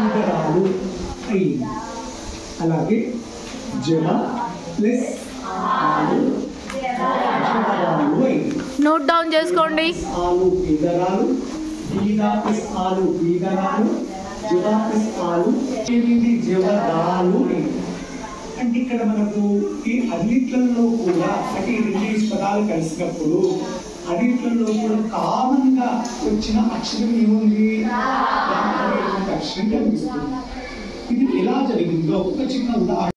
ఈగరాలు అయింది అలాగే జమ ప్లస్ ఆలు జవరాలు అయింది నోట్ డౌన్ చేసుకోండి ఆలు బీదరాలు బీదా ప్లస్ ఆలు బీదరాలు జవా ప్లస్ ఆలు ఏమిటి జవరాలు అయింది అంటే ఇక్కడ మనకు ఈ అన్నిట్లలో కూడా అంటే ఈ ఇంగ్లీష్ పదాలు కలిసినప్పుడు అన్నిట్లలో కూడా కామన్ గా వచ్చిన అక్షరం ఏముంది దాని అనేటువంటి అక్షరం కనిపిస్తుంది ఇది ఎలా జరిగిందో ఒక చిన్న ఉదాహరణ